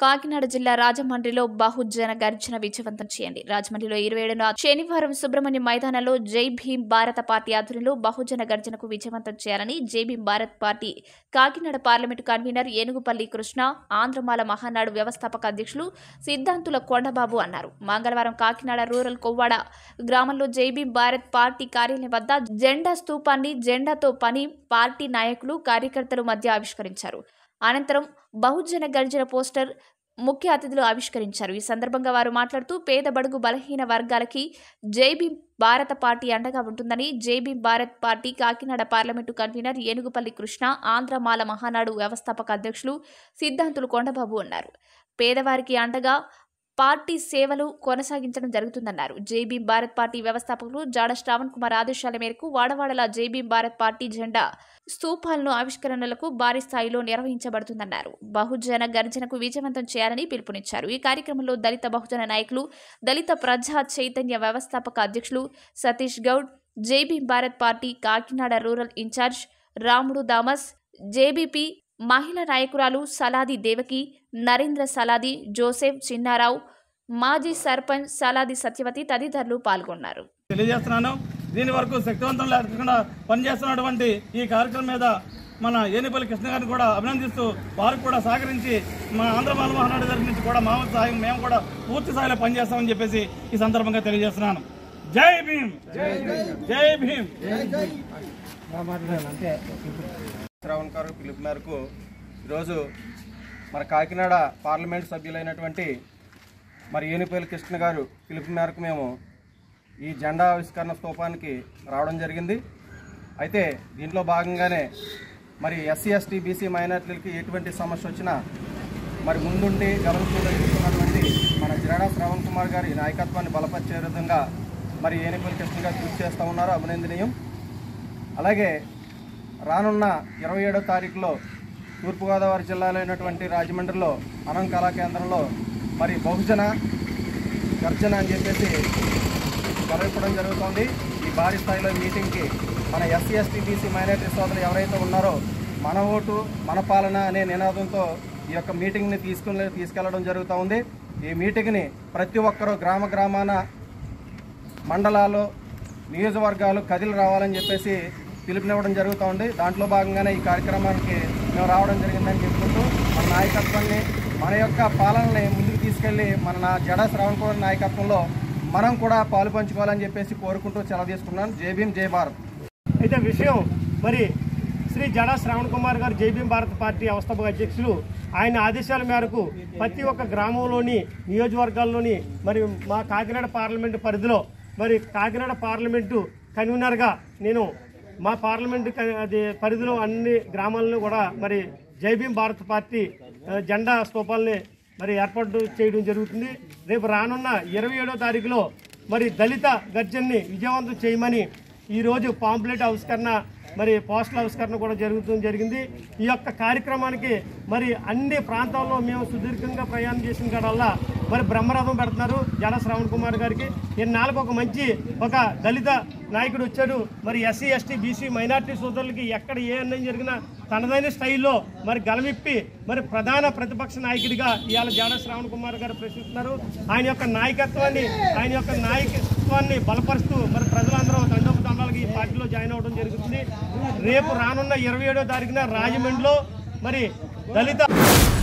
కాకినాడ జిల్లా రాజమండ్రిలో బహుజన గర్జన విజయవంతం చేయండి రాజమండ్రిలో ఇరవై ఏడున శనివారం సుబ్రహ్మణ్యం మైదానంలో జై భీమ్ భారత పార్టీ ఆధ్వర్యంలో బహుజన గర్జనకు విజయవంతం చేయాలని Jai Bhim Bharat party Kakinada parliament convener Enugupalli Krishna Andhra Mala Mahanadu వ్యవస్థాపక అధ్యక్షులు సిద్ధాంతుల కొండబాబు అన్నారు మంగళవారం కాకినాడ రూరల్ కొవ్వాడ గ్రామంలో జై భీమ్ భారత్ పార్టీ కార్యాలయం వద్ద జెండా స్తూపాన్ని జెండాతో పని పార్టీ నాయకులు కార్యకర్తల మధ్య ఆవిష్కరించారు అనంతరం బహుజన గర్జన పోస్టర్ ముఖ్య అతిథులు ఆవిష్కరించారు ఈ సందర్భంగా వారు మాట్లాడుతూ పేద బడుగు బలహీన వర్గాలకి జై భీమ్ భారత పార్టీ అండగా ఉంటుందని Jai Bhim Bharat party Kakinada parliament convener Enugupalli Krishna Andhra Mala Mahanadu వ్యవస్థాపక అధ్యక్షులు సిద్ధాంతులు కొండబాబు అన్నారు పేదవారికి అండగా పార్టీ సేవలు కొనసాగించడం జరుగుతుందన్నారు జై భీమ్ భారత్ పార్టీ వ్యవస్థాపకులు జాడ శ్రావణ్ కుమార్ ఆదేశాల మేరకు వాడవాడల జై భీమ్ భారత్ పార్టీ జెండా స్తూపాలను ఆవిష్కరణలకు భారీ స్థాయిలో నిర్వహించబడుతుందన్నారు బహుజన గర్జనకు విజయవంతం చేయాలని పిలుపునిచ్చారు ఈ కార్యక్రమంలో దళిత బహుజన నాయకులు దళిత ప్రజా చైతన్య వ్యవస్థాపక అధ్యక్షులు Satish Goud Jai Bhim Bharat party Kakinada rural in charge Ramudu దామస్ జేబీపీ మహిళా నాయకురాలు సలాది దేవకి నరేంద్ర సలాది జోసెఫ్ చిన్నారావు మాజీ సర్పంచ్ సలాది సత్యవతి తదితరులు పాల్గొన్నారు తెలియజేస్తున్నాను దీని వరకు శక్తివంతం లేకుండా పనిచేస్తున్నటువంటి ఈ కార్యక్రమం మీద మన ఏనిపల్లి కృష్ణ గారిని కూడా అభినందిస్తూ వారికి కూడా సహకరించి మా ఆంధ్ర మాల మహానాడు తరఫు నుంచి కూడా మా వంతు సహాయం మేము కూడా పూర్తి స్థాయిలో పనిచేస్తామని చెప్పేసి ఈ సందర్భంగా తెలియజేస్తున్నాను జై భీమ్ జై భీమ్ శ్రవణ్ గారు పిలుపు మేరకు ఈరోజు మన కాకినాడ పార్లమెంట్ సభ్యులైనటువంటి మరి ఏనుపల్లి కృష్ణ గారు పిలుపు మేరకు మేము ఈ జెండా ఆవిష్కరణ స్తూపానికి రావడం జరిగింది అయితే దీంట్లో భాగంగానే మరి ఎస్సీ ఎస్టీ బీసీ మైనార్టీలకి ఎటువంటి సమస్య వచ్చినా మరి ముందుండి గమనించుకుంటున్నటువంటి మన జిరాడా శ్రవణ్ కుమార్ గారి నాయకత్వాన్ని బలపరిచే విధంగా మరి ఏనుపల్లి కృష్ణ గారు కృషి చేస్తూ ఉన్నారు అభినందనీయం అలాగే రానున్న ఇరవై ఏడో తారీఖులో తూర్పుగోదావరి జిల్లాలో అయినటువంటి రాజమండ్రిలో అనం కళా కేంద్రంలో మరి బహుజన గర్జన అని చెప్పేసి జరగడం జరుగుతోంది ఈ భారీ స్థాయిలో మీటింగ్కి మన ఎస్సీ ఎస్టీ బీసీ మైనారిటీ సోదరులు ఎవరైతే ఉన్నారో మన ఓటు మన పాలన అనే నినాదంతో ఈ యొక్క మీటింగ్ని తీసుకుని తీసుకెళ్లడం జరుగుతూ ఉంది ఈ మీటింగ్ని ప్రతి ఒక్కరూ గ్రామ గ్రామాన మండలాలు నియోజకవర్గాలు కదిలి రావాలని చెప్పేసి పిలుపునివ్వడం జరుగుతూ ఉంది దాంట్లో భాగంగానే ఈ కార్యక్రమానికి మేము రావడం జరిగిందని చెప్పుకుంటూ మన నాయకత్వాన్ని మన యొక్క పాలనని ముందుకు తీసుకెళ్లి మన నా జడా శ్రవణ్ కుమార్ నాయకత్వంలో మనం కూడా పాలు పంచుకోవాలని చెప్పేసి కోరుకుంటూ సెలవు తీసుకున్నాను జై భీమ్ జై భారత్ అయితే విషయం మరి శ్రీ జడా శ్రావణ్ కుమార్ గారు జైభీం భారత్ పార్టీ వ్యవస్థాపక అధ్యక్షులు ఆయన ఆదేశాల మేరకు ప్రతి ఒక్క గ్రామంలోని నియోజకవర్గాల్లోని మరి మా కాకినాడ పార్లమెంటు పరిధిలో మరి కాకినాడ పార్లమెంటు కన్వీనర్గా నేను మా పార్లమెంటు క- అది పరిధిలో అన్ని గ్రామాలను కూడా మరి జైభీం భారత్ పార్టీ ఆ, జెండా స్తూపాలని మరి ఏర్పాటు చేయడం జరుగుతుంది రేపు రానున్న ఇరవై ఏడో తారీఖులో మరి దళిత గర్జన్ని విజయవంతం చేయమని ఈరోజు పాంప్లెట్ ఆవిష్కరణ మరి పోస్టల్ ఆవిష్కరణ కూడా జరుగుతుంది జరిగింది ఈ యొక్క కార్యక్రమానికి మరి అన్ని ప్రాంతాల్లో మేము సుదీర్ఘంగా ప్రయాణం చేసిన కాడల్లా మరి బ్రహ్మరథం పెడుతున్నారు జడ శ్రవణ్ కుమార్ గారికి ఇన్నాళ్ళకు ఒక మంచి ఒక దళిత నాయకుడు వచ్చాడు మరి ఎస్సీ ఎస్టీ బీసీ మైనార్టీ సోదరులకి ఎక్కడ ఏ అన్యాయం జరిగినా తనదైన స్టైల్లో మరి గలమిప్పి మరి ప్రధాన ప్రతిపక్ష నాయకుడిగా ఇవాళ జాడ శ్రావణ్ కుమార్ గారు ప్రశ్నిస్తున్నారు ఆయన యొక్క నాయకత్వాన్ని ఆయన యొక్క నాయకత్వాన్ని బలపరుస్తూ మరి ప్రజలందరూ దండోపు దండాలకి ఈ పార్టీలో జాయిన్ అవ్వడం జరుగుతుంది రేపు రానున్న ఇరవై ఏడో తారీఖున రాజమండ్రిలో మరి దళిత